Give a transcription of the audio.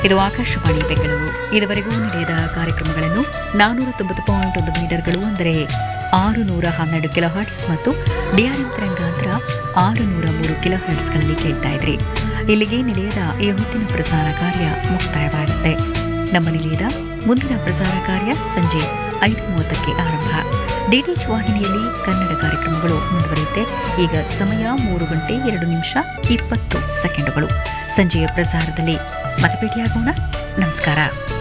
ಇದು ಆಕಾಶವಾಣಿ ಬೆಂಗಳೂರು ಇದುವರೆಗೂ ನಡೆದ ಕಾರ್ಯಕ್ರಮಗಳನ್ನು ನಾನೂರ ತೊಂಬತ್ತು ಪಾಯಿಂಟ್ ಒಂದು ಮೀಟರ್ಗಳು ಅಂದರೆ ಆರು ನೂರ ಹನ್ನೆರಡು ಕಿಲೋ ಹರ್ಟ್ಸ್ ಮತ್ತು ಡಿಆರ್ಎಂ ತರಂಗಾಂತರ ಆರು ನೂರ ಮೂರು ಕಿಲೋ ಹರ್ಟ್ಸ್ಗಳಲ್ಲಿ ಕೇಳ್ತಾ ಇದ್ರಿ ಇಲ್ಲಿಗೆ ನಿಲಯದ ಈ ಹೊತ್ತಿನ ಪ್ರಸಾರ ಕಾರ್ಯ ಮುಕ್ತಾಯವಾಗುತ್ತೆ ನಮ್ಮ ನಿಲಯದ ಮುಂದಿನ ಪ್ರಸಾರ ಕಾರ್ಯ ಸಂಜೆ ಐದು ಮೂವತ್ತಕ್ಕೆ ಆರಂಭ ಡಿಟಿಎಚ್ ವಾಹಿನಿಯಲ್ಲಿ ಕನ್ನಡ ಕಾರ್ಯಕ್ರಮಗಳು ಮುಂದುವರಿಯುತ್ತೆ ಈಗ ಸಮಯ ಮೂರು ಗಂಟೆ ಎರಡು ನಿಮಿಷ ಇಪ್ಪತ್ತು ಸೆಕೆಂಡುಗಳು ಸಂಜೆಯ ಪ್ರಸಾರದಲ್ಲಿ ಮತ್ತೆ ಭೇಟಿಯಾಗೋಣ ನಮಸ್ಕಾರ